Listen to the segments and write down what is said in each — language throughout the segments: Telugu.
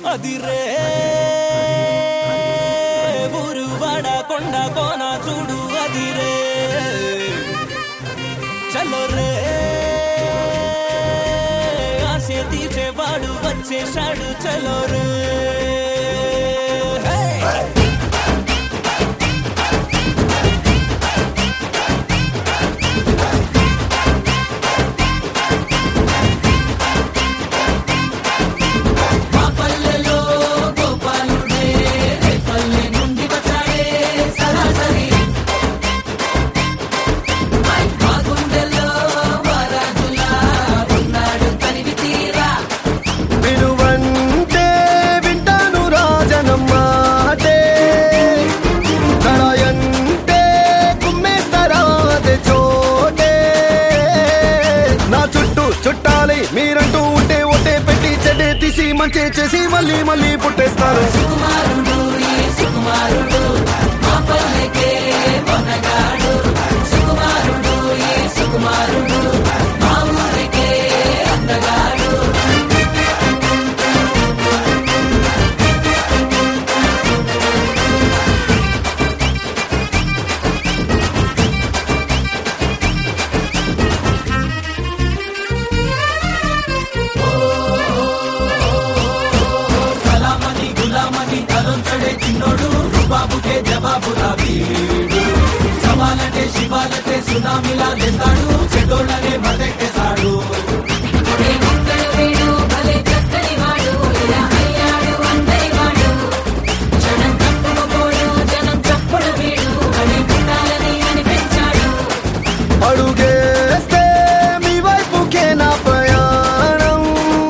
అది రే ఊరు వాడ కొండ కోన చూడు అది రే చలో రే ఆశ తీర్చేవాడు వచ్చేశాడు చలో రే హే! మా పల్లెలో గోపాలుడే పల్లె నుండి వచ్చాడే సరాసరి మా గుండెల్లో వరాజులా ఉన్నాడు తనివి తీరా వినువంటే వింటాను రాజనం మాటే కళయంటే కుమ్మేస్తరాదే చోటే నా చుట్టూ చుట్టాలి మీరంటూ ఉంటే ఒట్టే పెట్టి చెడ్డే తీసి మంచి చేసి మళ్ళీ మళ్ళీ పుట్టేస్తారు సుకుమారుడు ఈ సుకుమారుడు మా పల్లెకే మొనగాడు సుకుమారుడు ఈ సుకుమారుడు మా ఊరికే అందగాడు సలామని గులామని తలొంచడే చిన్నోడు రుబాబుకే జవాబు వీడు సవాలంటే శివాలంటే సునామీలా తెస్తాడు చెడోళ్ళనే మదెట్టేశాడు వీడు భలే చక్కని వాడు ఇలా అయ్యాడు అందరి వాడు జనం తప్పుకోడు జనం చప్పుడు వీడు అని పుట్టాలని అనిపించాడు అడుగేస్తే మీ వైపుకే నా ప్రయాణం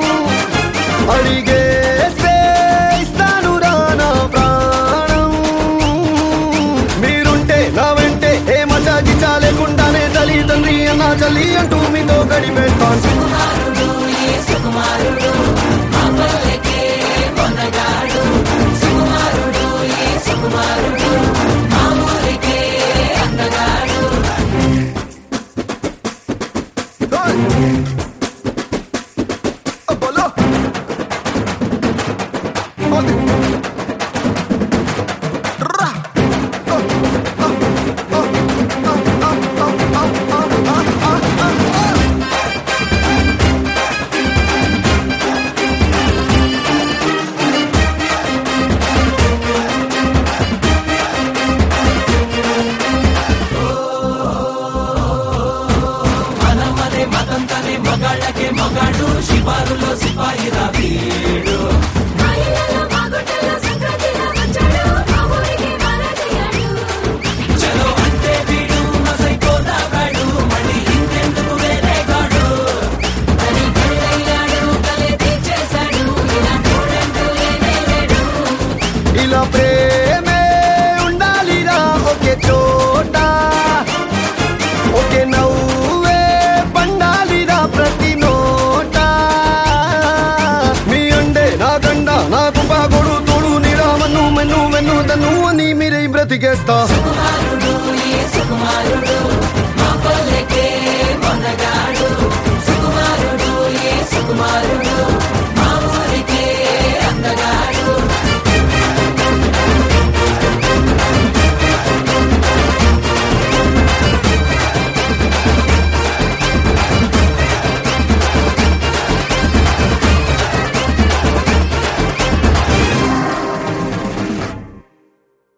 అడిగేస్తే ఇస్తాను రా నా ప్రాణం మీరుంటే నా వెంటే ఏ మజా గిజా లేకుండానే తల్లి తండ్రి అన్న చల్లి అంటూ మీతో గడిపేస్తాను సుకుమారుడు ఈ సుకుమారుడు మా పల్లెకే మొనగాడు సుకుమారుడు ఈ సుకుమారుడు మా ఊరికే అందగాడు బోలో రా మనమనే మతంతనే మగాళ్ళకే మగాడు శివారులో సిపాయి వీడు మా ఇళ్ళలో మా గుట్టల్లో సంక్రాంతిగా వచ్చాడు మా ఊరికి మరదయ్యాడు చలో అంటే వీడు మసైపోదాగాడు మళ్ళీ ఇంకెందుకు వేరేగాడు అని కళ్ళయ్యాడు కలే తీర్చేశాడు ఇలా చూడంటూ లేనే లేడు ఇలా ప్రేమే ఉండాలిరా ఒకే చోట ఒకే నవ్వే పండాలిరా ప్రతి నోట మీ అండే నా గండ నా కుంభాగోడు తోడు నీరా మన్ను మెన్ను మెన్ను తన్ను అని మీరే బ్రతికేస్తా సుకుమారుడు ఈ సుకుమారుడు